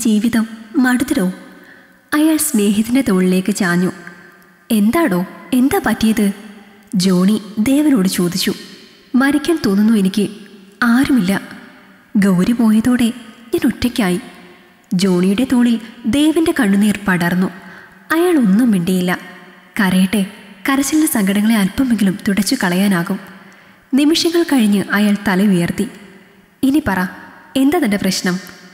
ജീവിതം മടുത്തിരോ അയാൾ സ്നേഹിതൻ്റെ തോളിലേക്ക് ചാഞ്ഞു എന്താടോ എന്താ പറ്റിയത് ജോണി ദേവനോട് ചോദിച്ചു മരിക്കാൻ തോന്നുന്നു എനിക്ക് ആരുമില്ല ഗൗരി പോയതോടെ ഞാൻ ഒറ്റയ്ക്കായി ജോണിയുടെ തോളിൽ ദേവന്റെ കണ്ണുനീർ പടർന്നു അയാൾ ഒന്നും മിണ്ടിയില്ല കരയട്ടെ കരച്ചിലിന്റെ സങ്കടങ്ങളെ അല്പമെങ്കിലും തുടച്ചു കളയാനാകും നിമിഷങ്ങൾ കഴിഞ്ഞ് അയാൾ തല ഉയർത്തി ഇനി പറ എന്താ തൻ്റെ പ്രശ്നം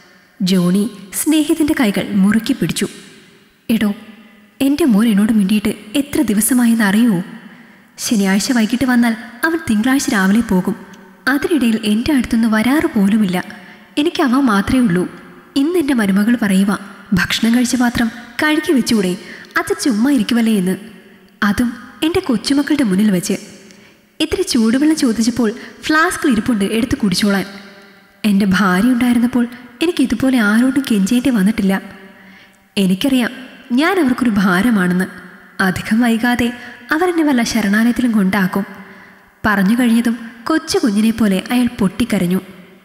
ജോണി സ്നേഹിതൻ്റെ കൈകൾ മുറുക്കി പിടിച്ചു എടോ എൻ്റെ മോൻ എന്നോട് മിണ്ടിയിട്ട് എത്ര ദിവസമായെന്ന് അറിയുമോ ശനിയാഴ്ച വൈകിട്ട് വന്നാൽ അവൻ തിങ്കളാഴ്ച രാവിലെ പോകും അതിനിടയിൽ എൻ്റെ അടുത്തുനിന്ന് വരാറ് പോലുമില്ല എനിക്ക് അവ മാത്രമേ ഉള്ളൂ ഇന്ന് എൻ്റെ മരുമകൾ പറയുക ഭക്ഷണം കഴിച്ച പാത്രം കഴുകി വെച്ചുകൂടെ അത് ചുമ്മാ ഇരിക്കുമല്ലേ എന്ന് അതും എൻ്റെ കൊച്ചുമക്കളുടെ മുന്നിൽ വെച്ച് ഇത്തിരി ചൂടുവെള്ളം ചോദിച്ചപ്പോൾ ഫ്ലാസ്കിൽ ഇരിപ്പുണ്ട് എടുത്ത് കുടിച്ചോളാൻ എൻ്റെ ഭാര്യ ഉണ്ടായിരുന്നപ്പോൾ എനിക്ക് ഇതുപോലെ ആരോടും കെഞ്ചേണ്ടി വന്നിട്ടില്ല എനിക്കറിയാം ഞാൻ അവർക്കൊരു ഭാരമാണെന്ന് അധികം വൈകാതെ അവരെന്നെ വല്ല ശരണാലയത്തിലും കൊണ്ടാക്കും പറഞ്ഞു കഴിഞ്ഞതും കൊച്ചു കുഞ്ഞിനെ പോലെ അയാൾ പൊട്ടിക്കരഞ്ഞു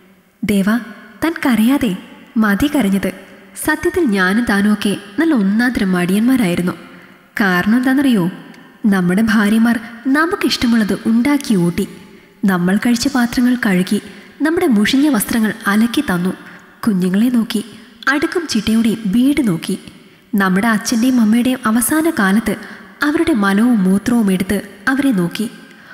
ദേവ താൻ കരയാതെ മതി കരഞ്ഞത് സത്യത്തിൽ ഞാനും താനും ഒക്കെ നല്ല ഒന്നാന്തരം മടിയന്മാരായിരുന്നു കാരണം എന്താണെന്നറിയോ നമ്മുടെ ഭാര്യമാർ നമുക്കിഷ്ടമുള്ളത് ഉണ്ടാക്കി ഊട്ടി നമ്മൾ കഴിച്ച പാത്രങ്ങൾ കഴുകി നമ്മുടെ മുഷിഞ്ഞ വസ്ത്രങ്ങൾ അലക്കി തന്നു കുഞ്ഞുങ്ങളെ നോക്കി അടുക്കും ചിട്ടയുടെയും വീട് നോക്കി നമ്മുടെ അച്ഛൻ്റെയും അമ്മയുടെയും അവസാന കാലത്ത് അവരുടെ മലവും മൂത്രവും എടുത്ത് അവരെ നോക്കി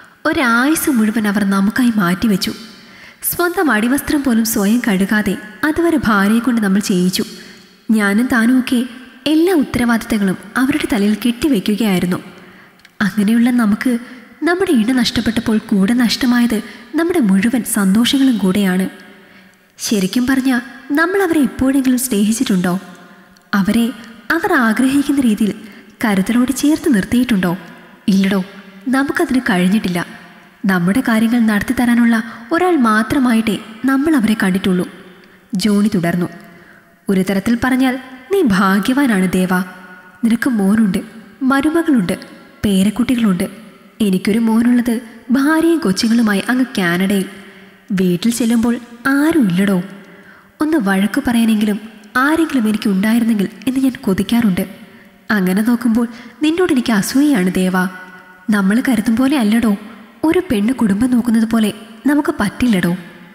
ഒരായുസ് മുഴുവൻ അവർ നമുക്കായി മാറ്റിവെച്ചു സ്വന്തം അടിവസ്ത്രം പോലും സ്വയം കഴുകാതെ അതുവരെ ഭാര്യയെ കൊണ്ട് നമ്മൾ ചെയ്യിച്ചു ഞാനും താനും ഒക്കെ എല്ലാ ഉത്തരവാദിത്തങ്ങളും അവരുടെ തലയിൽ കെട്ടിവെക്കുകയായിരുന്നു അങ്ങനെയുള്ള നമുക്ക് നമ്മുടെ ഇട നഷ്ടപ്പെട്ടപ്പോൾ കൂടെ നഷ്ടമായത് നമ്മുടെ മുഴുവൻ സന്തോഷങ്ങളും കൂടെയാണ് ശരിക്കും പറഞ്ഞാൽ നമ്മൾ അവരെ എപ്പോഴെങ്കിലും സ്നേഹിച്ചിട്ടുണ്ടോ അവരെ അവർ ആഗ്രഹിക്കുന്ന രീതിയിൽ കരുതലോട് ചേർത്ത് നിർത്തിയിട്ടുണ്ടോ ഇല്ലടോ നമുക്കതിന് കഴിഞ്ഞിട്ടില്ല നമ്മുടെ കാര്യങ്ങൾ നടത്തി തരാനുള്ള ഒരാൾ മാത്രമായിട്ടേ നമ്മൾ അവരെ കണ്ടിട്ടുള്ളൂ ജോണി തുടർന്നു ഒരു തരത്തിൽ പറഞ്ഞാൽ നീ ഭാഗ്യവാനാണ് ദേവ നിനക്ക് മോനുണ്ട് മരുമകളുണ്ട് പേരക്കുട്ടികളുണ്ട് എനിക്കൊരു മോനുള്ളത് ഭാര്യയും കൊച്ചുങ്ങളുമായി അങ്ങ് കാനഡയിൽ വീട്ടിൽ ചെല്ലുമ്പോൾ ആരും ഇല്ലടോ ഒന്ന് വഴക്കു പറയാനെങ്കിലും ആരെങ്കിലും എനിക്ക് ഉണ്ടായിരുന്നെങ്കിൽ എന്ന് ഞാൻ കൊതിക്കാറുണ്ട് അങ്ങനെ നോക്കുമ്പോൾ നിന്നോട് എനിക്ക് അസൂയയാണ് ദേവ നമ്മൾ കരുതും പോലെ അല്ലടോ ഒരു പെണ്ണ് കുടുംബം നോക്കുന്നത് പോലെ നമുക്ക് പറ്റില്ലടോ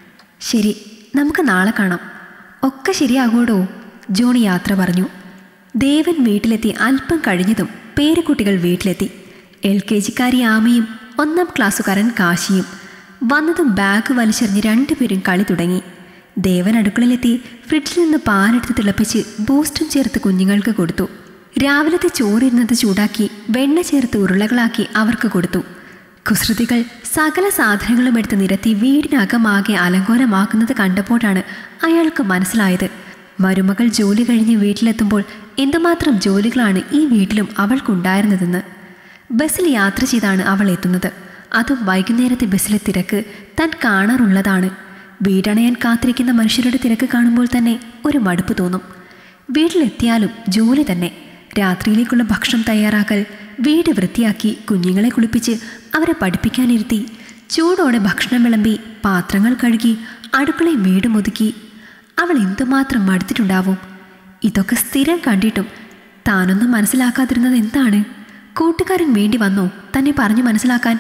ശരി നമുക്ക് നാളെ കാണാം ഒക്കെ ശരിയാകൂടോ ജോണി യാത്ര പറഞ്ഞു ദേവൻ വീട്ടിലെത്തി അല്പം കഴിഞ്ഞതും പേരക്കുട്ടികൾ വീട്ടിലെത്തി എൽ കെ ജിക്കാരി ആമയും ഒന്നാം ക്ലാസ്സുകാരൻ കാശിയും വന്നതും ബാഗ് വലിച്ചെറിഞ്ഞ് രണ്ടുപേരും കളി തുടങ്ങി ദേവൻ അടുക്കളയിലെത്തി ഫ്രിഡ്ജിൽ നിന്ന് പാലെടുത്ത് തിളപ്പിച്ച് ബൂസ്റ്റും ചേർത്ത് കുഞ്ഞുങ്ങൾക്ക് കൊടുത്തു രാവിലത്തെ ചോറിരുന്നത് ചൂടാക്കി വെണ്ണ ചേർത്ത് ഉരുളകളാക്കി അവർക്ക് കൊടുത്തു കുസൃതികൾ സകല സാധനങ്ങളും എടുത്ത് നിരത്തി വീടിനകമാകെ അലങ്കോലമാക്കുന്നത് കണ്ടപ്പോഴാണ് അയാൾക്ക് മനസ്സിലായത് മരുമകൾ ജോലി കഴിഞ്ഞ് വീട്ടിലെത്തുമ്പോൾ എന്തുമാത്രം ജോലികളാണ് ഈ വീട്ടിലും അവൾക്കുണ്ടായിരുന്നതെന്ന് ബസ്സിൽ യാത്ര ചെയ്താണ് അവൾ എത്തുന്നത് അതും വൈകുന്നേരത്തെ ബസ്സിലെ തിരക്ക് താൻ കാണാറുള്ളതാണ് വീടണയാൻ കാത്തിരിക്കുന്ന മനുഷ്യരുടെ തിരക്ക് കാണുമ്പോൾ തന്നെ ഒരു മടുപ്പ് തോന്നും വീട്ടിലെത്തിയാലും ജോലി തന്നെ രാത്രിയിലേക്കുള്ള ഭക്ഷണം തയ്യാറാക്കൽ വീട് വൃത്തിയാക്കി കുഞ്ഞുങ്ങളെ കുളിപ്പിച്ച് അവരെ പഠിപ്പിക്കാനിരുത്തി ചൂടോടെ ഭക്ഷണം വിളമ്പി പാത്രങ്ങൾ കഴുകി അടുക്കളയും വീടും ഒതുക്കി അവൾ എന്തുമാത്രം മടുത്തിട്ടുണ്ടാവും ഇതൊക്കെ സ്ഥിരം കണ്ടിട്ടും താനൊന്നും മനസ്സിലാക്കാതിരുന്നത് എന്താണ് കൂട്ടുകാരൻ വേണ്ടി വന്നോ തന്നെ പറഞ്ഞു മനസ്സിലാക്കാൻ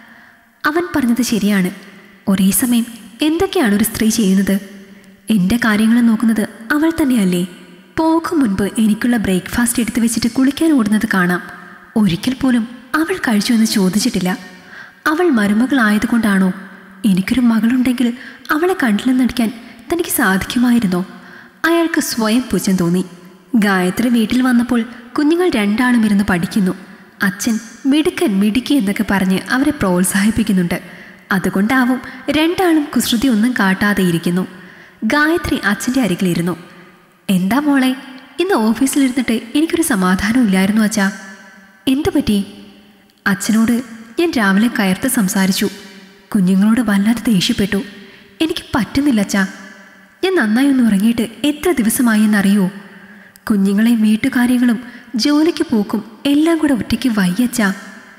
അവൻ പറഞ്ഞത് ശരിയാണ് ഒരേ സമയം എന്തൊക്കെയാണ് ഒരു സ്ത്രീ ചെയ്യുന്നത് എൻ്റെ കാര്യങ്ങൾ നോക്കുന്നത് അവൾ തന്നെയല്ലേ പോകും മുൻപ് എനിക്കുള്ള ബ്രേക്ക്ഫാസ്റ്റ് എടുത്തു വെച്ചിട്ട് കുളിക്കാൻ ഓടുന്നത് കാണാം ഒരിക്കൽ പോലും അവൾ കഴിച്ചു എന്ന് ചോദിച്ചിട്ടില്ല അവൾ മരുമകളായതുകൊണ്ടാണോ എനിക്കൊരു മകളുണ്ടെങ്കിൽ അവളെ കണ്ടില്ലെന്നടിക്കാൻ തനിക്ക് സാധിക്കുമായിരുന്നോ അയാൾക്ക് സ്വയം പുച്ഛം തോന്നി ഗായത്രി വീട്ടിൽ വന്നപ്പോൾ കുഞ്ഞുങ്ങൾ രണ്ടാളും ഇരുന്ന് പഠിക്കുന്നു അച്ഛൻ മിടുക്കൻ മിടുക്കി എന്നൊക്കെ പറഞ്ഞ് അവരെ പ്രോത്സാഹിപ്പിക്കുന്നുണ്ട് അതുകൊണ്ടാവും രണ്ടാളും കുസൃതി ഒന്നും കാട്ടാതെ ഇരിക്കുന്നു ഗായത്രി അച്ഛൻ്റെ അരികിലിരുന്നു എന്താ മോളെ ഇന്ന് ഓഫീസിലിരുന്നിട്ട് എനിക്കൊരു സമാധാനം ഇല്ലായിരുന്നു അച്ഛാ എന്തു പറ്റി അച്ഛനോട് ഞാൻ രാവിലെ കയർത്ത് സംസാരിച്ചു കുഞ്ഞുങ്ങളോട് വല്ലാതെ ദേഷ്യപ്പെട്ടു എനിക്ക് പറ്റുന്നില്ല അച്ഛാ ഞാൻ നന്നായി ഒന്ന് ഉറങ്ങിയിട്ട് എത്ര ദിവസമായി എന്നറിയോ കുഞ്ഞുങ്ങളെയും വീട്ടുകാര്യങ്ങളും ജോലിക്ക് പോക്കും എല്ലാം കൂടെ ഒറ്റയ്ക്ക് വയ്യച്ചാ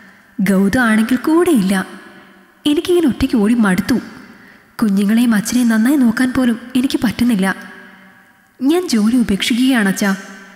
ഗൗതം ആണെങ്കിൽ കൂടെയില്ല എനിക്കിങ്ങനെ ഒറ്റയ്ക്ക് ഓടി മടുത്തു കുഞ്ഞുങ്ങളെയും അച്ഛനെയും നന്നായി നോക്കാൻ പോലും എനിക്ക് പറ്റുന്നില്ല ഞാൻ ജോലി ഉപേക്ഷിക്കുകയാണ് അച്ഛാ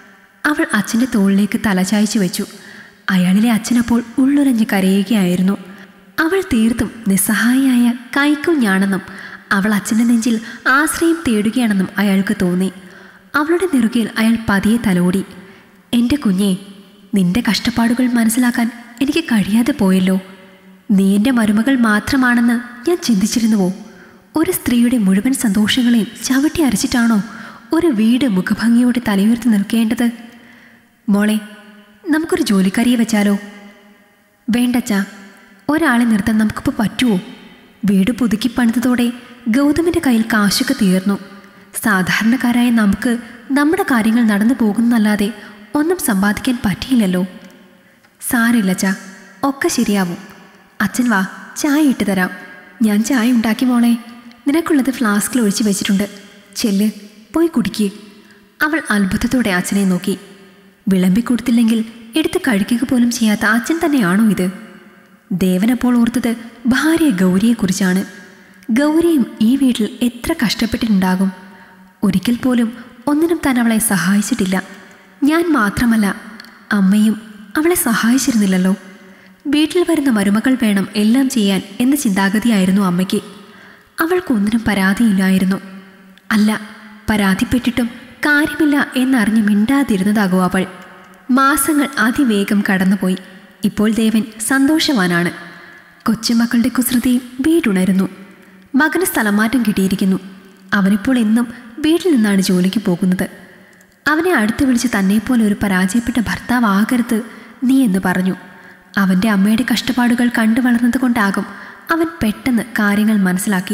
അവൾ അച്ഛൻ്റെ തോളിലേക്ക് തലചായ്ച്ചു വെച്ചു അയാളിലെ അച്ഛനപ്പോൾ ഉള്ളുരഞ്ഞ് കരയുകയായിരുന്നു അവൾ തീർത്തും നിസ്സഹായിയായ കൈക്കുഞ്ഞാണെന്നും അവൾ അച്ഛൻ്റെ നെഞ്ചിൽ ആശ്രയം തേടുകയാണെന്നും അയാൾക്ക് തോന്നി അവളുടെ നെറുകയിൽ അയാൾ പതിയെ തലോടി എൻ്റെ കുഞ്ഞെ നിന്റെ കഷ്ടപ്പാടുകൾ മനസ്സിലാക്കാൻ എനിക്ക് കഴിയാതെ പോയല്ലോ നീ എൻ്റെ മരുമകൾ മാത്രമാണെന്ന് ഞാൻ ചിന്തിച്ചിരുന്നുവോ ഒരു സ്ത്രീയുടെ മുഴുവൻ സന്തോഷങ്ങളെയും ചവിട്ടി അരച്ചിട്ടാണോ ഒരു വീട് മുഖഭംഗിയോടെ തലയുയർത്തി നിൽക്കേണ്ടത് മോളെ നമുക്കൊരു ജോലിക്കാരിയെ വെച്ചാലോ വേണ്ടച്ചാ ഒരാളെ നിർത്താൻ നമുക്കിപ്പോൾ പറ്റുമോ വീട് പുതുക്കി പണിതതോടെ ഗൗതമിൻ്റെ കയ്യിൽ കാശൊക്കെ തീർന്നു സാധാരണക്കാരായ നമുക്ക് നമ്മുടെ കാര്യങ്ങൾ നടന്നു പോകുന്നല്ലാതെ ഒന്നും സമ്പാദിക്കാൻ പറ്റിയില്ലല്ലോ സാരില്ല ചാ ഒക്കെ ശരിയാവും അച്ഛൻ വാ ചായ ഇട്ട് തരാം ഞാൻ ചായ ഉണ്ടാക്കി മോളെ നിനക്കുള്ളത് ഫ്ലാസ്കിൽ ഒഴിച്ചു വെച്ചിട്ടുണ്ട് ചെല്ല് പോയി കുടിക്ക് അവൾ അത്ഭുതത്തോടെ അച്ഛനെ നോക്കി വിളമ്പിക്കൊടുത്തില്ലെങ്കിൽ എടുത്ത് കഴിക്കുക പോലും ചെയ്യാത്ത അച്ഛൻ തന്നെയാണോ ഇത് ദേവനപ്പോൾ ഓർത്തത് ഭാര്യ ഗൗരിയെക്കുറിച്ചാണ് ഗൗരിയും ഈ വീട്ടിൽ എത്ര കഷ്ടപ്പെട്ടിട്ടുണ്ടാകും ഒരിക്കൽ പോലും ഒന്നിനും താൻ അവളെ സഹായിച്ചിട്ടില്ല ഞാൻ മാത്രമല്ല അമ്മയും അവളെ സഹായിച്ചിരുന്നില്ലല്ലോ വീട്ടിൽ വരുന്ന മരുമകൾ വേണം എല്ലാം ചെയ്യാൻ എന്ന ചിന്താഗതിയായിരുന്നു അമ്മയ്ക്ക് അവൾക്കൊന്നിനും പരാതിയില്ലായിരുന്നു അല്ല പരാതിപ്പെട്ടിട്ടും കാര്യമില്ല എന്നറിഞ്ഞ് മിണ്ടാതിരുന്നതാകും അവൾ മാസങ്ങൾ അതിവേഗം കടന്നുപോയി ഇപ്പോൾ ദേവൻ സന്തോഷവാനാണ് കൊച്ചുമക്കളുടെ കുസൃതിയും വീടുണരുന്നു മകന് സ്ഥലമാറ്റം കിട്ടിയിരിക്കുന്നു അവനിപ്പോൾ എന്നും വീട്ടിൽ നിന്നാണ് ജോലിക്ക് പോകുന്നത് അവനെ അടുത്ത് വിളിച്ച് തന്നെപ്പോലെ ഒരു പരാജയപ്പെട്ട ഭർത്താവാകരുത് നീ എന്ന് പറഞ്ഞു അവൻ്റെ അമ്മയുടെ കഷ്ടപ്പാടുകൾ കണ്ടു വളർന്നതുകൊണ്ടാകും അവൻ പെട്ടെന്ന് കാര്യങ്ങൾ മനസ്സിലാക്കി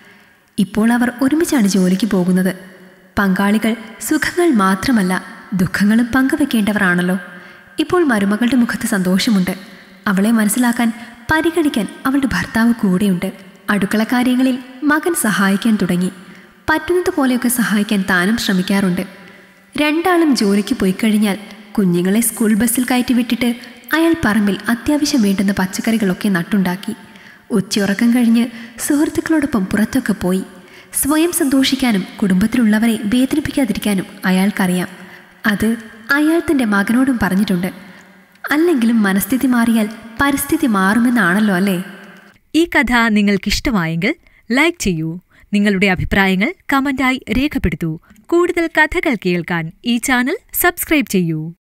ഇപ്പോൾ അവർ ഒരുമിച്ചാണ് ജോലിക്ക് പോകുന്നത് പങ്കാളികൾ സുഖങ്ങൾ മാത്രമല്ല ദുഃഖങ്ങളും പങ്കുവെക്കേണ്ടവരാണല്ലോ ഇപ്പോൾ മരുമകളുടെ മുഖത്ത് സന്തോഷമുണ്ട് അവളെ മനസ്സിലാക്കാൻ പരിഗണിക്കാൻ അവളുടെ ഭർത്താവ് കൂടെയുണ്ട് അടുക്കള കാര്യങ്ങളിൽ മകൻ സഹായിക്കാൻ തുടങ്ങി പറ്റുന്നത് പോലെയൊക്കെ സഹായിക്കാൻ താനും ശ്രമിക്കാറുണ്ട് രണ്ടാളും ജോലിക്ക് പോയി കഴിഞ്ഞാൽ കുഞ്ഞുങ്ങളെ സ്കൂൾ ബസ്സിൽ കയറ്റി വിട്ടിട്ട് അയാൾ പറമ്പിൽ അത്യാവശ്യം വേണ്ടുന്ന പച്ചക്കറികളൊക്കെ നട്ടുണ്ടാക്കി ഉച്ചയുറക്കം കഴിഞ്ഞ് സുഹൃത്തുക്കളോടൊപ്പം പുറത്തൊക്കെ പോയി സ്വയം സന്തോഷിക്കാനും കുടുംബത്തിലുള്ളവരെ വേദനിപ്പിക്കാതിരിക്കാനും അയാൾക്കറിയാം അത് അയാൾ തൻ്റെ മകനോടും പറഞ്ഞിട്ടുണ്ട് അല്ലെങ്കിലും മനസ്ഥിതി മാറിയാൽ പരിസ്ഥിതി മാറുമെന്നാണല്ലോ അല്ലേ ഈ കഥ നിങ്ങൾക്കിഷ്ടമായെങ്കിൽ ലൈക്ക് ചെയ്യൂ നിങ്ങളുടെ അഭിപ്രായങ്ങൾ കമന്റായി രേഖപ്പെടുത്തൂ കൂടുതൽ കഥകൾ കേൾക്കാൻ ഈ ചാനൽ സബ്സ്ക്രൈബ് ചെയ്യൂ